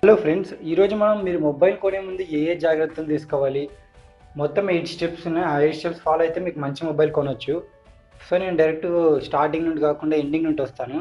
hello friends ఈరోజు మనం మీరు మొబైల్ కొనే ముందు ఏ ఏ జాగ్రత్తలు తీసుకోవాలి మొత్తం ఎయిట్ స్టెప్స్ ఉన్నాయి ఆ ఎయిట్ స్టెప్స్ ఫాలో అయితే మీకు మంచి మొబైల్ కొనవచ్చు సో నేను డైరెక్ట్ స్టార్టింగ్ నుండి కాకుండా ఎండింగ్ నుండి వస్తాను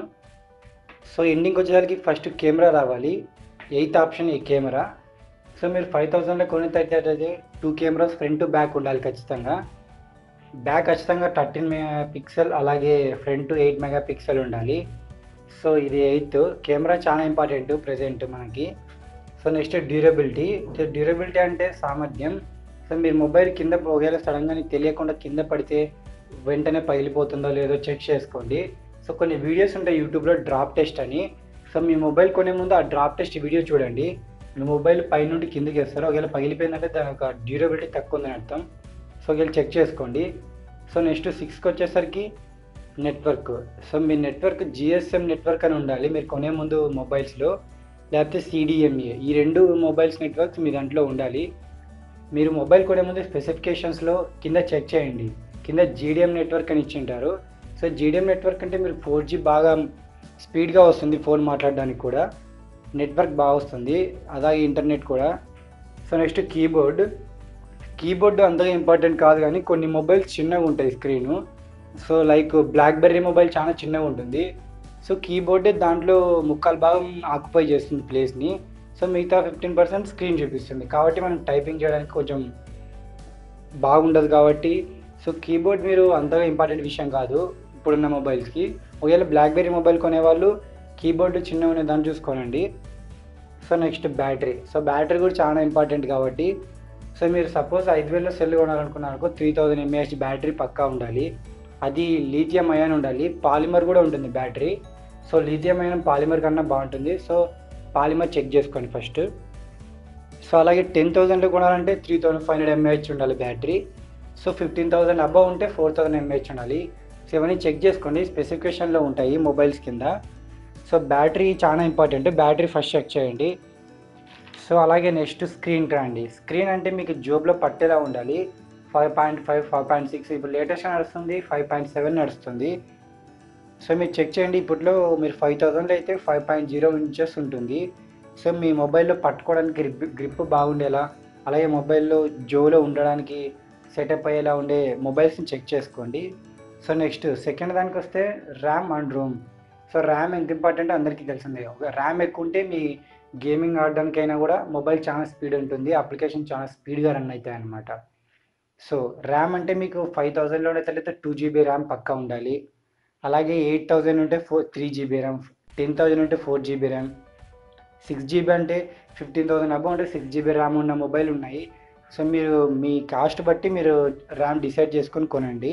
సో ఎండింగ్ వచ్చేసరికి ఫస్ట్ కెమెరా రావాలి ఎయిత్ ఆప్షన్ ఈ కెమెరా సో మీరు ఫైవ్ థౌసండ్లో కొనేటట్టయితే టూ కెమెరాస్ ఫ్రంట్ బ్యాక్ ఉండాలి ఖచ్చితంగా బ్యాక్ ఖచ్చితంగా థర్టీన్ మెగా పిక్సెల్ అలాగే ఫ్రంట్ ఎయిట్ మెగా పిక్సెల్ ఉండాలి సో ఇది ఎయిత్ కెమెరా చాలా ఇంపార్టెంట్ ప్రజెంట్ మనకి సో నెక్స్ట్ డ్యూరబిలిటీ డ్యూరబిలిటీ అంటే సామర్థ్యం సో మీరు మొబైల్ కింద ఒకవేళ సడన్గా నీకు తెలియకుండా కింద పడితే వెంటనే పగిలిపోతుందో లేదో చెక్ చేసుకోండి సో కొన్ని వీడియోస్ ఉంటాయి యూట్యూబ్లో డ్రాప్ టెస్ట్ అని సో మీ మొబైల్ కొనే ముందు ఆ డ్రాప్ టెస్ట్ వీడియో చూడండి మీ మొబైల్ పై నుండి కిందకి వేస్తారు ఒకవేళ పగిలిపోయిందంటే దాని యొక్క డ్యూరబిలిటీ తక్కువ ఉందని అర్థం సో ఒకవేళ చెక్ చేసుకోండి సో నెక్స్ట్ సిక్స్కి వచ్చేసరికి నెట్వర్క్ సో మీ నెట్వర్క్ జిఎస్ఎం నెట్వర్క్ అని ఉండాలి మీరు కొనే ముందు మొబైల్స్లో లేకపోతే సిడిఎంఏ ఈ రెండు మొబైల్స్ నెట్వర్క్స్ మీ దాంట్లో ఉండాలి మీరు మొబైల్ కొనే ముందు స్పెసిఫికేషన్స్లో కింద చెక్ చేయండి కింద జీడిఎం నెట్వర్క్ అని ఇచ్చింటారు సో జీడిఎం నెట్వర్క్ అంటే మీరు ఫోర్ జీ బాగా స్పీడ్గా వస్తుంది ఫోన్ మాట్లాడడానికి కూడా నెట్వర్క్ బాగా వస్తుంది అలాగే ఇంటర్నెట్ కూడా సో నెక్స్ట్ కీబోర్డ్ కీబోర్డ్ అంతగా ఇంపార్టెంట్ కాదు కానీ కొన్ని మొబైల్స్ చిన్నగా ఉంటాయి screen so like BlackBerry mobile చాలా చిన్నగా ఉంటుంది సో కీబోర్డే దాంట్లో ముక్కలు భాగం ఆక్యుపై చేస్తుంది ప్లేస్ని సో మిగతా ఫిఫ్టీన్ పర్సెంట్ స్క్రీన్ చూపిస్తుంది కాబట్టి మనం టైపింగ్ చేయడానికి కొంచెం బాగుండదు కాబట్టి సో కీబోర్డ్ మీరు అంతగా ఇంపార్టెంట్ విషయం కాదు ఇప్పుడున్న మొబైల్స్కి ఒకవేళ బ్లాక్బెర్రీ మొబైల్ కొనేవాళ్ళు కీబోర్డ్ చిన్నగా ఉన్న దాన్ని చూసుకోనండి so next battery so battery కూడా చాలా ఇంపార్టెంట్ కాబట్టి సో మీరు సపోజ్ ఐదు వేలలో సెల్ కొనాలనుకున్నారనుకో త్రీ థౌజండ్ ఎంఏహెచ్ బ్యాటరీ పక్కా ఉండాలి అది లీథియం అయాన్ ఉండాలి పాలిమర్ కూడా ఉంటుంది battery so lithium ion polymer కన్నా బాగుంటుంది సో పాలిమర్ చెక్ చేసుకోండి ఫస్ట్ సో అలాగే టెన్ థౌజండ్లో కొనాలంటే three thousand five hundred mAh ఉండాలి battery so fifteen thousand above ఉంటే ఫోర్ థౌసండ్ ఎంఏహెచ్ ఉండాలి సో ఇవన్నీ చెక్ చేసుకోండి స్పెసిఫికేషన్లో ఉంటాయి మొబైల్స్ కింద సో బ్యాటరీ చాలా ఇంపార్టెంట్ బ్యాటరీ ఫస్ట్ చెక్ చేయండి సో అలాగే నెక్స్ట్ స్క్రీన్ రండి స్క్రీన్ అంటే మీకు జోబ్లో పట్టేలా ఉండాలి five point five five point six ఇప్పుడు లేటెస్ట్ నడుస్తుంది ఫైవ్ పాయింట్ సెవెన్ నడుస్తుంది సో మీరు చెక్ చేయండి ఇప్పట్లో మీరు ఫైవ్ థౌజండ్లో అయితే ఫైవ్ పాయింట్ జీరో ఇంచెస్ ఉంటుంది సో మీ మొబైల్లో పట్టుకోవడానికి గ్రిప్ గ్రిప్ బాగుండేలా అలాగే మొబైల్లో జోలో ఉండడానికి సెటప్ అయ్యేలా ఉండే మొబైల్స్ని చెక్ చేసుకోండి సో నెక్స్ట్ సెకండ్ దానికి వస్తే RAM and ROM so RAM ఎంత ఇంపార్టెంట్ అందరికీ తెలిసిందే ఒక ర్యామ్ ఎక్కువ ఉంటే మీ గేమింగ్ ఆడడానికైనా కూడా మొబైల్ చాలా స్పీడ్ ఉంటుంది అప్లికేషన్ చాలా స్పీడ్గా రన్ అవుతాయి అన్నమాట సో ర్యామ్ అంటే మీకు ఫైవ్ థౌజండ్లో అయితే టూ జీబీ ర్యామ్ పక్కా ఉండాలి అలాగే ఎయిట్ థౌజండ్ ఉంటే four three GB RAM ten thousand ఉంటే four GB RAM six GB అంటే ఫిఫ్టీన్ థౌసండ్ అబౌ అంటే సిక్స్ జీబీ ర్యామ్ ఉన్న మొబైల్ ఉన్నాయి సో మీరు మీ కాస్ట్ బట్టి మీరు ర్యామ్ డిసైడ్ చేసుకొని కొనండి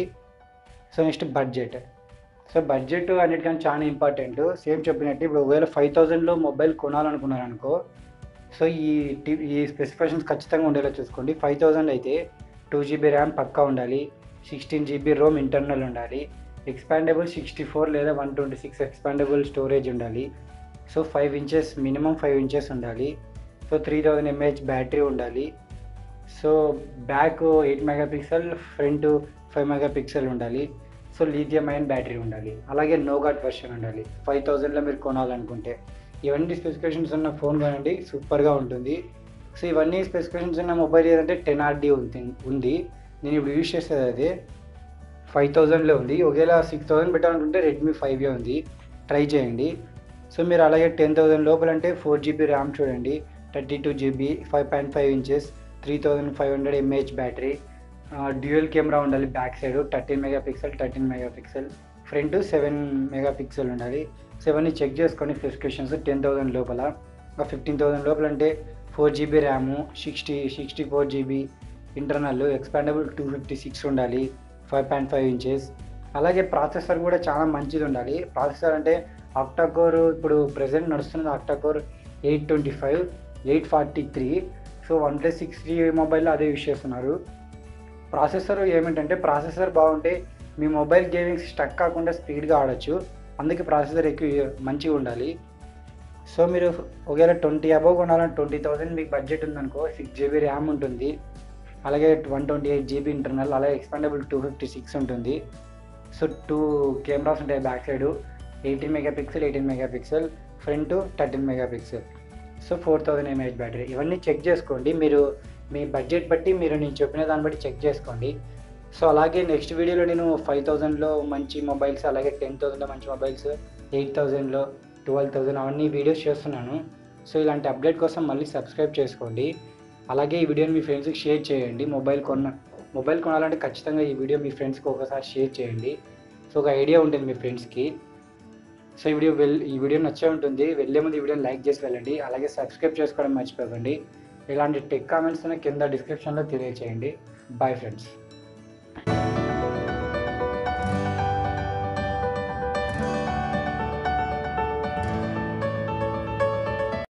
so next budget so budget అన్నిటికన్నా చాలా ఇంపార్టెంట్ సేమ్ చెప్పినట్టు ఇప్పుడు ఒకవేళ ఫైవ్ థౌజండ్లో మొబైల్ కొనాలనుకున్నారనుకో సో ఈ టి ఈ స్పెసిఫికేషన్స్ ఖచ్చితంగా ఉండేలా చూసుకోండి ఫైవ్ థౌజండ్ అయితే టూ జీబీ ర్యామ్ పక్కా ఉండాలి సిక్స్టీన్ జీబీ రోమ్ ఇంటర్నల్ ఉండాలి ఎక్స్పాండబుల్ సిక్స్టీ ఫోర్ లేదా one twenty six expandable storage ఉండాలి so five inches minimum five inches ఉండాలి so three thousand mAh battery ఉండాలి so back eight mega pixel front five mega pixel ఉండాలి so lithium ion battery ఉండాలి అలాగే నోగాట్ version ఉండాలి five థౌజండ్లో మీరు కొనాలనుకుంటే ఇవన్నీ స్పెసిఫికేషన్స్ ఉన్న ఫోన్ కొనండి సూపర్గా ఉంటుంది సో ఇవన్నీ స్పెసిఫికేషన్స్ ఉన్న మొబైల్ ఏదంటే టెన్ ఆర్డీ ఉంది ఉంది నేను ఇప్పుడు యూజ్ చేసేది అదే ఫైవ్ థౌజండ్లో ఉంది ఒకవేళ సిక్స్ థౌజండ్ పెట్టాలనుకుంటే రెడ్మీ ఫైవ్ ఉంది ట్రై చేయండి సో మీరు అలాగే టెన్ థౌసండ్ లోపల అంటే ఫోర్ జీబీ ర్యామ్ చూడండి thirty two GB five point five inches three thousand five hundred mAh battery dual camera ఉండాలి back side thirteen mega pixel thirteen mega pixel front seven mega pixel ఉండాలి సెవెన్ని check చేసుకోండి specifications ten thousand లోపల fifteen thousand లోపల అంటే four GB RAM sixty sixty four GB internal expandable two fifty six ఉండాలి five point five inches అలాగే processor కూడా చాలా మంచిది ఉండాలి ప్రాసెసర్ అంటే ఆక్టాకోర్ ఇప్పుడు ప్రెసెంట్ నడుస్తున్నది octa core eight twenty five eight forty three so one plus six G మొబైల్లో అదే యూస్ చేస్తున్నారు ప్రాసెసర్ ఏమిటంటే ప్రాసెసర్ బాగుంటే మీ మొబైల్ గేమింగ్స్ స్టక్ కాకుండా స్పీడ్గా ఆడొచ్చు అందుకే ప్రాసెసర్ ఎక్కువ మంచిగా ఉండాలి సో మీరు ఒకవేళ ట్వంటీ అబవ్ కొనాలంటే ట్వంటీ థౌసండ్ మీకు బడ్జెట్ ఉందనుకో సిక్స్ జీబీ ర్యామ్ ఉంటుంది అలాగే one twenty eight GB internal అలాగే ఎక్స్పాండబుల్ టూ ఫిఫ్టీ సిక్స్ ఉంటుంది సో టూ కెమెరాస్ ఉంటాయి back side eighteen mega pixel eighteen mega pixel front thirteen mega pixel so four thousand mAh battery ఇవన్నీ check చేసుకోండి మీరు మీ budget బట్టి మీరు నేను చెప్పిన దాన్ని బట్టి చెక్ చేసుకోండి సో అలాగే నెక్స్ట్ వీడియోలో నేను ఫైవ్ థౌజండ్లో మంచి మొబైల్స్ అలాగే టెన్ థౌజండ్లో మంచి మొబైల్స్ ఎయిట్ థౌజండ్లో ట్వెల్వ్ థౌజండ్ అవన్నీ వీడియోస్ చేస్తున్నాను సో ఇలాంటి అప్డేట్ కోసం మళ్ళీ సబ్స్క్రైబ్ చేసుకోండి అలాగే ఈ వీడియోని మీ ఫ్రెండ్స్కి షేర్ చేయండి మొబైల్ కొన్న మొబైల్ కొనాలంటే ఖచ్చితంగా ఈ వీడియో మీ ఫ్రెండ్స్కి ఒకసారి షేర్ చేయండి సో ఒక ఐడియా ఉంటుంది మీ ఫ్రెండ్స్కి సో ఈ వీడియో వెల్ ఈ వీడియో నచ్చే ఉంటుంది వెళ్ళే ముందు ఈ వీడియోని లైక్ చేసి వెళ్ళండి అలాగే సబ్స్క్రైబ్ చేసుకోవడం మర్చిపోకండి ఇలాంటి టెక్ కామెంట్స్ కింద డిస్క్రిప్షన్లో తెలియచేయండి బాయ్ ఫ్రెండ్స్